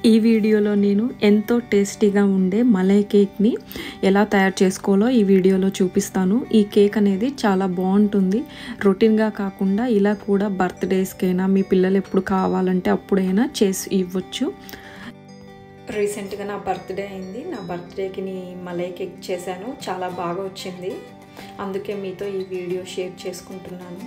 ఈ వీడియోలో నేను ఎంతో టేస్టీగా ఉండే మలై కేక్ని ఎలా తయారు చేసుకోవాలో ఈ వీడియోలో చూపిస్తాను ఈ కేక్ అనేది చాలా బాగుంటుంది రొటీన్గా కాకుండా ఇలా కూడా బర్త్డేస్కైనా మీ పిల్లలు ఎప్పుడు కావాలంటే అప్పుడైనా చేసి ఇవ్వచ్చు రీసెంట్గా నా బర్త్డే అయింది నా బర్త్డేకి నీ మలై కేక్ చేశాను చాలా బాగా వచ్చింది అందుకే మీతో ఈ వీడియో షేర్ చేసుకుంటున్నాను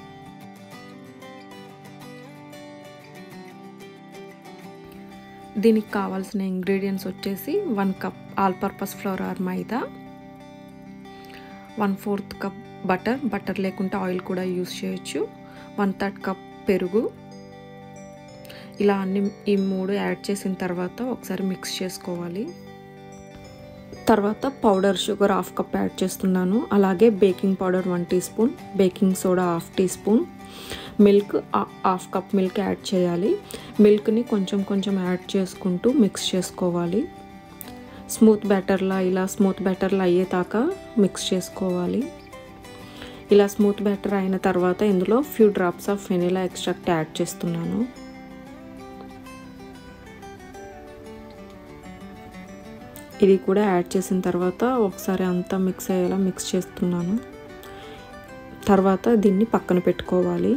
దీనికి కావాల్సిన ఇంగ్రీడియంట్స్ వచ్చేసి one cup all purpose flour or maida one fourth cup butter butter లేకుంటే ఆయిల్ కూడా యూస్ చేయొచ్చు వన్ థర్డ్ కప్ పెరుగు ఇలా అన్ని ఈ మూడు యాడ్ చేసిన తర్వాత ఒకసారి మిక్స్ చేసుకోవాలి తర్వాత powder sugar half cup add చేస్తున్నాను అలాగే baking powder one teaspoon baking soda half teaspoon milk half cup milk add చేయాలి మిల్క్ని కొంచెం కొంచెం యాడ్ చేసుకుంటూ మిక్స్ చేసుకోవాలి స్మూత్ బ్యాటర్లా ఇలా స్మూత్ బ్యాటర్లా అయ్యేదాకా మిక్స్ చేసుకోవాలి ఇలా స్మూత్ బ్యాటర్ అయిన తర్వాత ఇందులో few drops of vanilla extract add చేస్తున్నాను ఇది కూడా యాడ్ చేసిన తర్వాత ఒకసారి అంతా మిక్స్ అయ్యేలా మిక్స్ చేస్తున్నాను తర్వాత దీన్ని పక్కన పెట్టుకోవాలి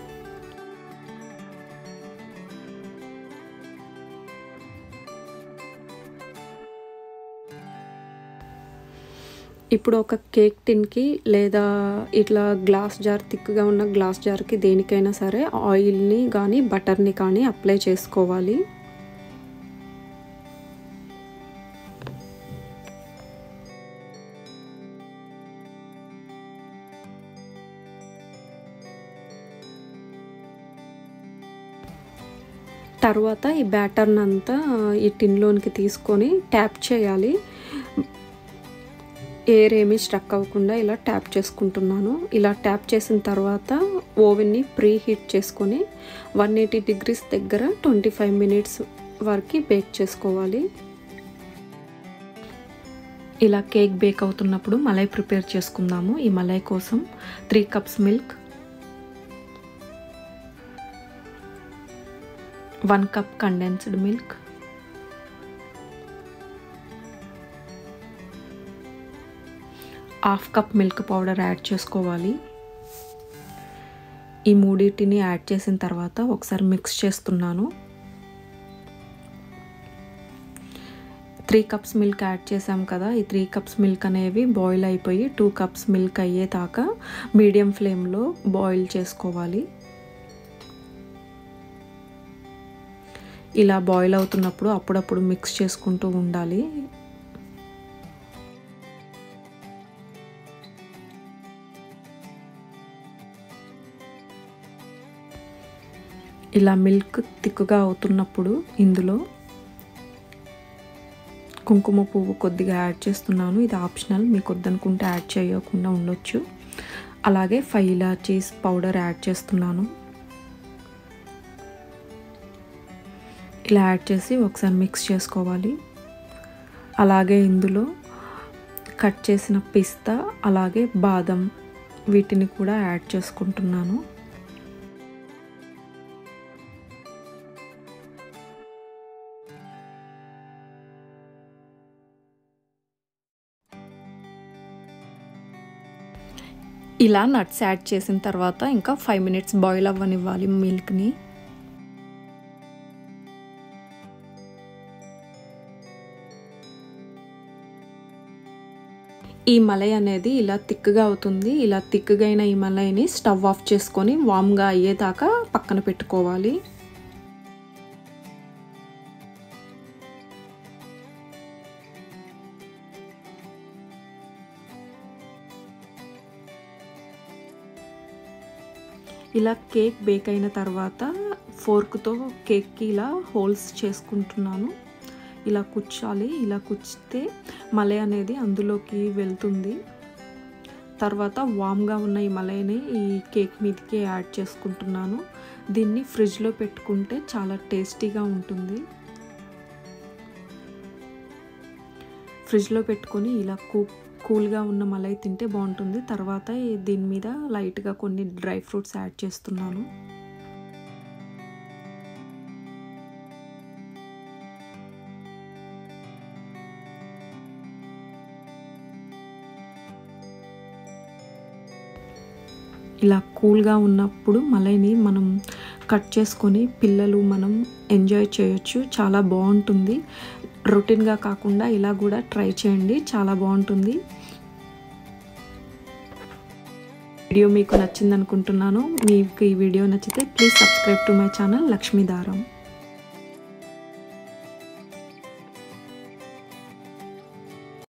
ఇప్పుడు ఒక కేక్ టిన్కి లేదా ఇట్లా గ్లాస్ జార్ థిక్గా ఉన్న గ్లాస్ జార్కి దేనికైనా సరే ఆయిల్ని కానీ బటర్ని కానీ అప్లై చేసుకోవాలి తర్వాత ఈ బ్యాటర్ని అంతా ఈ టిన్లోనికి తీసుకొని ట్యాప్ చేయాలి ఎయిర్ ఏమీ స్ట్రక్ అవ్వకుండా ఇలా ట్యాప్ చేసుకుంటున్నాను ఇలా ట్యాప్ చేసిన తర్వాత ఓవెన్ని ప్రీ హీట్ చేసుకొని వన్ ఎయిటీ డిగ్రీస్ దగ్గర ట్వంటీ ఫైవ్ మినిట్స్ వరకు బేక్ చేసుకోవాలి ఇలా కేక్ బేక్ అవుతున్నప్పుడు మలై ప్రిపేర్ చేసుకుందాము ఈ మలై కోసం three cups milk one cup condensed milk half cup milk powder add చేసుకోవాలి ఈ మూడింటిని యాడ్ చేసిన తర్వాత ఒకసారి మిక్స్ చేస్తున్నాను త్రీ కప్స్ మిల్క్ యాడ్ చేసాం కదా ఈ త్రీ కప్స్ మిల్క్ అనేవి బాయిల్ అయిపోయి టూ కప్స్ మిల్క్ అయ్యేదాకా మీడియం ఫ్లేమ్లో బాయిల్ చేసుకోవాలి ఇలా బాయిల్ అవుతున్నప్పుడు అప్పుడప్పుడు మిక్స్ చేసుకుంటూ ఉండాలి ఇలా మిల్క్ తిక్కుగా అవుతున్నప్పుడు ఇందులో కుంకుమ పువ్వు కొద్దిగా యాడ్ చేస్తున్నాను ఇది ఆప్షనల్ మీకు వద్దనుకుంటే యాడ్ చేయకుండా ఉండొచ్చు అలాగే ఫైవ్ ఇలాచీస్ పౌడర్ యాడ్ చేస్తున్నాను ఇలా యాడ్ చేసి ఒకసారి మిక్స్ చేసుకోవాలి అలాగే ఇందులో కట్ చేసిన పిస్తా అలాగే బాదం వీటిని కూడా యాడ్ చేసుకుంటున్నాను ఇలా నట్స్ యాడ్ చేసిన తర్వాత ఇంకా ఫైవ్ మినిట్స్ బాయిల్ అవ్వనివ్వాలి మిల్క్ని ఈ మలై అనేది ఇలా తిక్కుగా అవుతుంది ఇలా తిక్కుగా అయిన ఈ మలైని స్టవ్ ఆఫ్ చేసుకొని వామ్గా అయ్యేదాకా పక్కన పెట్టుకోవాలి ఇలా కేక్ బేక్ అయిన తర్వాత ఫోర్క్తో కేక్కి ఇలా హోల్స్ చేసుకుంటున్నాను ఇలా కుచ్చాలి ఇలా కుచ్చితే మలై అనేది అందులోకి వెళ్తుంది తర్వాత వామ్గా ఉన్న ఈ మలైని ఈ కేక్ మీదకి యాడ్ చేసుకుంటున్నాను దీన్ని ఫ్రిడ్జ్లో పెట్టుకుంటే చాలా టేస్టీగా ఉంటుంది ఫ్రిడ్జ్లో పెట్టుకొని ఇలా కూ కూల్గా ఉన్న మలై తింటే బాగుంటుంది తర్వాత దీని మీద లైట్గా కొన్ని డ్రై ఫ్రూట్స్ యాడ్ చేస్తున్నాను ఇలా కూల్గా ఉన్నప్పుడు మలైని మనం కట్ చేసుకొని పిల్లలు మనం ఎంజాయ్ చేయొచ్చు చాలా బాగుంటుంది రొటీన్గా కాకుండా ఇలా కూడా ట్రై చేయండి చాలా బాగుంటుంది వీడియో మీకు నచ్చింది అనుకుంటున్నాను మీకు ఈ వీడియో నచ్చితే please subscribe to my channel లక్ష్మీదారం